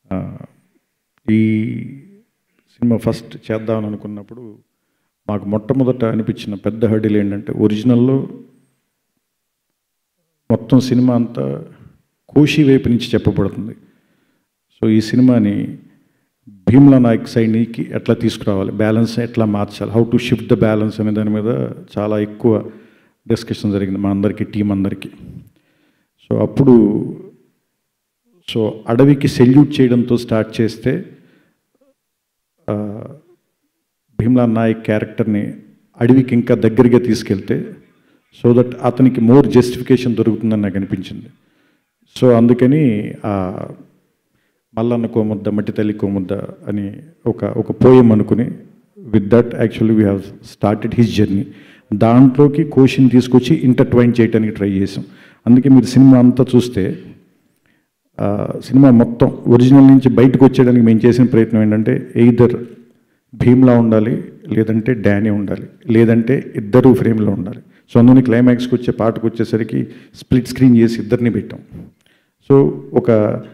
ఆ, ఈ cinema first చేద్దామని అనుకున్నప్పుడు మాకు మొట్టమొదట అనిపించిన పెద్ద హర్డిల్ ఏంటంటే ఒరిజినల్లో మొత్తం సినిమా అంతా కోశి వైపు నుంచి చెప్పబడుతుంది సో ఈ సినిమాని భీమ్లా నాయక్ సైడ్కి ఎట్లా తీసుకురావాలి బ్యాలెన్స్ ఎట్లా మార్చాలి how to shift the balance అనే దాని మీద చాలా ఎక్కువ డిస్కషన్ జరిగింది మా అందరికీ టీం అందరికీ సో అప్పుడు సో అడవికి సెల్యూట్ చేయడంతో స్టార్ట్ చేస్తే ఆ, భీమ్లా నాయక్ క్యారెక్టర్ని అడవికి ఇంకా దగ్గరగా తీసుకెళ్తే సో దట్ అతనికి మోర్ జస్టిఫికేషన్ దొరుకుతుందని నాకు అనిపించింది సో అందుకని ఆ మల్లన్న కోముద్ద మట్టి తల్లి కోముద్ద అని ఒక ఒక పోయం అనుకుని with that actually we have started his journey దాంట్లోకి కోషన్ తీసుకొచ్చి ఇంటర్ట్వైన్ చేయడానికి ట్రై చేసాం అందుకే మీరు సినిమా అంతా చూస్తే ఆ, సినిమా మొత్తం ఒరిజినల్ నుంచి బయటకు వచ్చేయడానికి మేము చేసిన ప్రయత్నం ఏంటంటే ఎయిదర్ భీమ్లా ఉండాలి లేదంటే డానీ ఉండాలి లేదంటే ఇద్దరు ఫ్రేమ్లో ఉండాలి సో అందుకని క్లైమాక్స్కి వచ్చే పాటకు వచ్చేసరికి స్ప్లిట్ స్క్రీన్ చేసి ఇద్దరిని పెట్టాం సో ఒక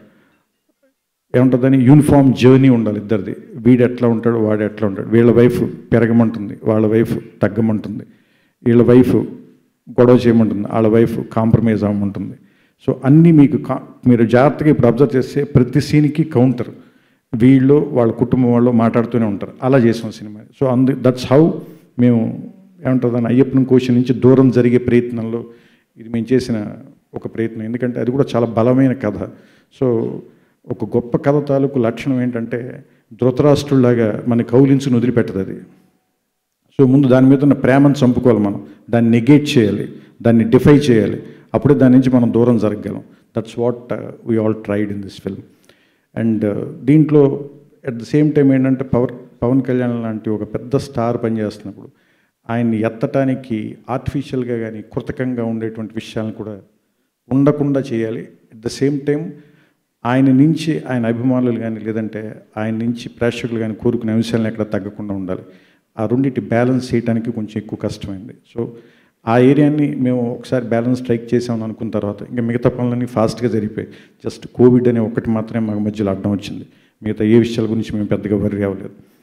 ఏముంటుందని యూనిఫామ్ జర్నీ ఉండాలి ఇద్దరిది వీడు ఎట్లా ఉంటాడు వాడు ఎట్లా ఉంటాడు వీళ్ళ వైఫ్ పెరగమంటుంది వాళ్ళ వైఫ్ తగ్గమంటుంది వీళ్ళ వైఫ్ గొడవ చేయమంటుంది వాళ్ళ వైఫ్ కాంప్రమైజ్ అవ్వమంటుంది సో అన్నీ మీకు కా మీరు జాగ్రత్తగా ఇప్పుడు అబ్జర్వ్ చేస్తే ప్రతి సీన్కి కౌంటర్ వీళ్ళు వాళ్ళ కుటుంబం వాళ్ళు మాట్లాడుతూనే ఉంటారు అలా చేసాం సినిమా సో అందు దట్స్ హౌ మేము ఏమంటుందని అయ్యప్పని కోశం నుంచి దూరం జరిగే ప్రయత్నంలో ఇది మేము చేసిన ఒక ప్రయత్నం ఎందుకంటే అది కూడా చాలా బలమైన కథ సో ఒక గొప్ప కథ తాలూకు లక్షణం ఏంటంటే ధృతరాష్ట్రులాగా మన కౌలించుని వదిలిపెట్టదు అది సో ముందు దాని మీద ఉన్న ప్రేమను చంపుకోవాలి మనం దాన్ని నెగేట్ చేయాలి దాన్ని డిఫై చేయాలి అప్పుడే దాని నుంచి మనం దూరం జరగగలం that's what we all tried in this film and దీంట్లో అట్ ద సేమ్ టైం ఏంటంటే పవర్ పవన్ కళ్యాణ్ లాంటి ఒక పెద్ద స్టార్ పనిచేస్తున్నప్పుడు ఆయన్ని ఎత్తటానికి ఆర్టిఫిషియల్గా కానీ కృతకంగా ఉండేటువంటి విషయాలను కూడా ఉండకుండా చేయాలి అట్ ద సేమ్ టైం ఆయన నుంచి ఆయన అభిమానులు కానీ లేదంటే ఆయన నుంచి ప్రేక్షకులు కానీ కోరుకునే అంశాలను ఎక్కడ తగ్గకుండా ఉండాలి ఆ రెండింటి బ్యాలెన్స్ చేయడానికి కొంచెం ఎక్కువ కష్టమైంది సో ఆ ఏరియాని మేము ఒకసారి బ్యాలెన్స్ స్ట్రైక్ చేసామని అనుకున్న తర్వాత ఇంకా మిగతా పనులన్నీ ఫాస్ట్గా జరిగిపోయాయి జస్ట్ కోవిడ్ అనే ఒక్కటి మాత్రమే మాకు మధ్యలో అడ్డం వచ్చింది మిగతా ఏ విషయాల గురించి మేము పెద్దగా వర్రీ అవ్వలేదు